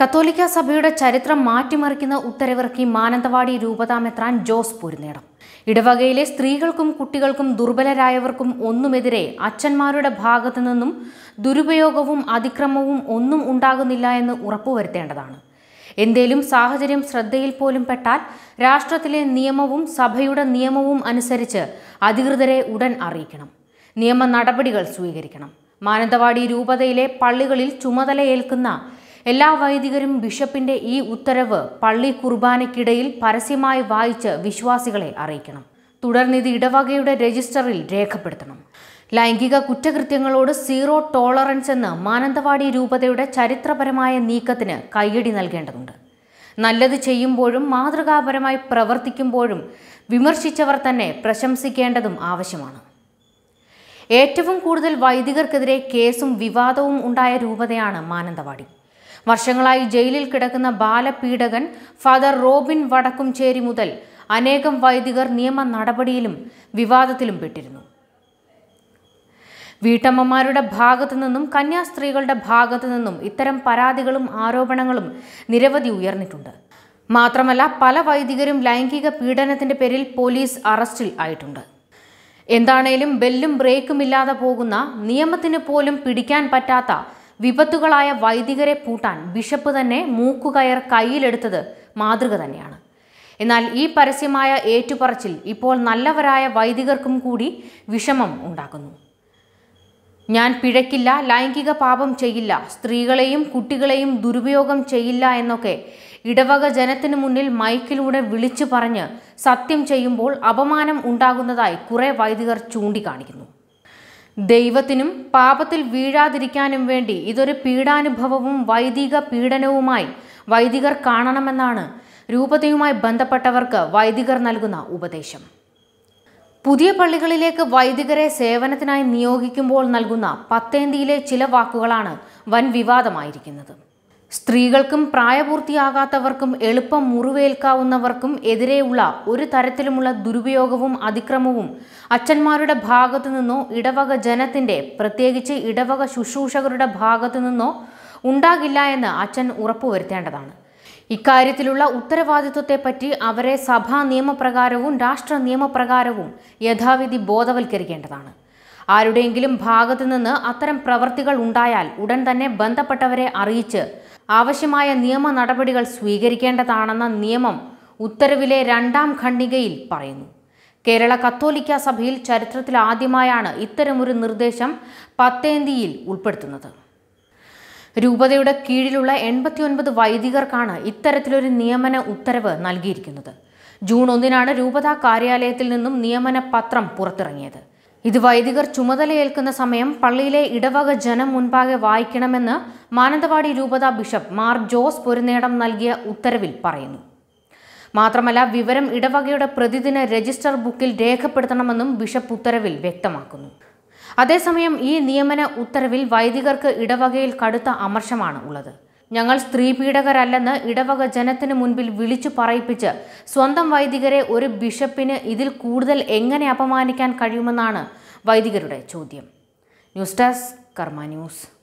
കത്തോലിക്ക സഭയുടെ ചരിത്രം മാറ്റിമറിക്കുന്ന ഉത്തരവിറക്കി മാനന്തവാടി രൂപതാമെത്രാൻ ജോസ് പൊരുന്നേടം ഇടവകയിലെ സ്ത്രീകൾക്കും കുട്ടികൾക്കും ദുർബലരായവർക്കും ഒന്നുമെതിരെ അച്ഛന്മാരുടെ ഭാഗത്തു നിന്നും ദുരുപയോഗവും അതിക്രമവും ഒന്നും ഉണ്ടാകുന്നില്ല എന്ന് ഉറപ്പുവരുത്തേണ്ടതാണ് എന്തേലും സാഹചര്യം ശ്രദ്ധയിൽ പോലും പെട്ടാൽ രാഷ്ട്രത്തിലെ നിയമവും സഭയുടെ നിയമവും അനുസരിച്ച് അധികൃതരെ ഉടൻ അറിയിക്കണം നിയമ നടപടികൾ സ്വീകരിക്കണം മാനന്തവാടി രൂപതയിലെ പള്ളികളിൽ ചുമതലയേൽക്കുന്ന എല്ലാ വൈദികരും ബിഷപ്പിന്റെ ഈ ഉത്തരവ് പള്ളി കുർബാനയ്ക്കിടയിൽ പരസ്യമായി വായിച്ച് വിശ്വാസികളെ അറിയിക്കണം തുടർന്ന് ഇത് ഇടവകയുടെ രജിസ്റ്ററിൽ രേഖപ്പെടുത്തണം ലൈംഗിക കുറ്റകൃത്യങ്ങളോട് സീറോ ടോളറൻസ് എന്ന് മാനന്തവാടി രൂപതയുടെ ചരിത്രപരമായ നീക്കത്തിന് കയ്യടി നൽകേണ്ടതുണ്ട് നല്ലത് ചെയ്യുമ്പോഴും മാതൃകാപരമായി പ്രവർത്തിക്കുമ്പോഴും വിമർശിച്ചവർ തന്നെ പ്രശംസിക്കേണ്ടതും ആവശ്യമാണ് ഏറ്റവും കൂടുതൽ വൈദികർക്കെതിരെ കേസും വിവാദവും ഉണ്ടായ രൂപതയാണ് മാനന്തവാടി വർഷങ്ങളായി ജയിലിൽ കിടക്കുന്ന ബാലപീഡകൻ ഫാദർ റോബിൻ വടക്കുംചേരി മുതൽ അനേകം വൈദികർ നിയമ നടപടിയിലും വിവാദത്തിലും പെട്ടിരുന്നു വീട്ടമ്മമാരുടെ ഭാഗത്തു നിന്നും കന്യാസ്ത്രീകളുടെ ഭാഗത്തു നിന്നും ഇത്തരം പരാതികളും ആരോപണങ്ങളും നിരവധി ഉയർന്നിട്ടുണ്ട് മാത്രമല്ല പല വൈദികരും ലൈംഗിക പീഡനത്തിന്റെ പേരിൽ പോലീസ് അറസ്റ്റിൽ ആയിട്ടുണ്ട് എന്താണേലും ബെല്ലും ബ്രേക്കും ഇല്ലാതെ പോകുന്ന നിയമത്തിന് പോലും പിടിക്കാൻ പറ്റാത്ത വിപത്തുകളായ വൈദികരെ പൂട്ടാൻ ബിഷപ്പ് തന്നെ മൂക്കുകയർ കയ്യിലെടുത്തത് മാതൃക തന്നെയാണ് എന്നാൽ ഈ പരസ്യമായ ഏറ്റുപറച്ചിൽ ഇപ്പോൾ നല്ലവരായ വൈദികർക്കും കൂടി വിഷമം ഉണ്ടാക്കുന്നു ഞാൻ പിഴയ്ക്കില്ല ലൈംഗിക പാപം ചെയ്യില്ല സ്ത്രീകളെയും കുട്ടികളെയും ദുരുപയോഗം ചെയ്യില്ല എന്നൊക്കെ ഇടവക ജനത്തിനു മുന്നിൽ മൈക്കിലൂടെ വിളിച്ചു പറഞ്ഞ് സത്യം ചെയ്യുമ്പോൾ അപമാനം ഉണ്ടാകുന്നതായി കുറെ വൈദികർ ചൂണ്ടിക്കാണിക്കുന്നു ദൈവത്തിനും പാപത്തിൽ വീഴാതിരിക്കാനും വേണ്ടി ഇതൊരു പീഡാനുഭവവും വൈദിക പീഡനവുമായി വൈദികർ കാണണമെന്നാണ് രൂപതയുമായി ബന്ധപ്പെട്ടവർക്ക് വൈദികർ നൽകുന്ന ഉപദേശം പുതിയ പള്ളികളിലേക്ക് വൈദികരെ സേവനത്തിനായി നിയോഗിക്കുമ്പോൾ നൽകുന്ന പത്തേന്തിയിലെ ചില വാക്കുകളാണ് വൻ വിവാദമായിരിക്കുന്നത് സ്ത്രീകൾക്കും പ്രായപൂർത്തിയാകാത്തവർക്കും എളുപ്പം മുറിവേൽക്കാവുന്നവർക്കും എതിരെയുള്ള ഒരു തരത്തിലുമുള്ള ദുരുപയോഗവും അതിക്രമവും അച്ഛന്മാരുടെ ഭാഗത്തു നിന്നോ ഇടവക ജനത്തിന്റെ പ്രത്യേകിച്ച് ഇടവക ശുശ്രൂഷകരുടെ ഭാഗത്തു നിന്നോ ഉണ്ടാകില്ല എന്ന് അച്ഛൻ ഉറപ്പുവരുത്തേണ്ടതാണ് ഇക്കാര്യത്തിലുള്ള ഉത്തരവാദിത്വത്തെപ്പറ്റി അവരെ സഭാ നിയമപ്രകാരവും രാഷ്ട്ര നിയമപ്രകാരവും യഥാവിധി ബോധവൽക്കരിക്കേണ്ടതാണ് ആരുടെയെങ്കിലും ഭാഗത്തു നിന്ന് അത്തരം പ്രവർത്തികൾ ഉണ്ടായാൽ ഉടൻ തന്നെ ബന്ധപ്പെട്ടവരെ അറിയിച്ച് ആവശ്യമായ നിയമ നടപടികൾ സ്വീകരിക്കേണ്ടതാണെന്ന നിയമം ഉത്തരവിലെ രണ്ടാം ഖണ്ഡികയിൽ പറയുന്നു കേരള കത്തോലിക്ക സഭയിൽ ചരിത്രത്തിൽ ആദ്യമായാണ് ഇത്തരമൊരു നിർദ്ദേശം പത്തേന്തിയിൽ ഉൾപ്പെടുത്തുന്നത് രൂപതയുടെ കീഴിലുള്ള എൺപത്തിയൊൻപത് വൈദികർക്കാണ് ഇത്തരത്തിലൊരു നിയമന ഉത്തരവ് നൽകിയിരിക്കുന്നത് ജൂൺ ഒന്നിനാണ് രൂപതാ കാര്യാലയത്തിൽ നിന്നും നിയമന പത്രം പുറത്തിറങ്ങിയത് ഇത് വൈദികർ ചുമതലയേൽക്കുന്ന സമയം പള്ളിയിലെ ഇടവക ജനം മുൻപാകെ വായിക്കണമെന്ന് മാനന്തവാടി രൂപത ബിഷപ്പ് മാർ ജോസ് പൊരുന്നേടം നൽകിയ ഉത്തരവിൽ പറയുന്നു മാത്രമല്ല വിവരം ഇടവകയുടെ പ്രതിദിന രജിസ്റ്റർ ബുക്കിൽ രേഖപ്പെടുത്തണമെന്നും ബിഷപ്പ് ഉത്തരവിൽ വ്യക്തമാക്കുന്നു അതേസമയം ഈ നിയമന ഉത്തരവിൽ വൈദികർക്ക് ഇടവകയിൽ കടുത്ത അമർഷമാണ് ഉള്ളത് ഞങ്ങൾ സ്ത്രീ പീഡകരല്ലെന്ന് ഇടവക ജനത്തിന് മുൻപിൽ വിളിച്ചു പറയിപ്പിച്ച് സ്വന്തം വൈദികരെ ഒരു ബിഷപ്പിന് ഇതിൽ കൂടുതൽ എങ്ങനെ അപമാനിക്കാൻ കഴിയുമെന്നാണ് വൈദികരുടെ ചോദ്യം ന്യൂസ് ഡെസ്ക് കർമ്മ ന്യൂസ്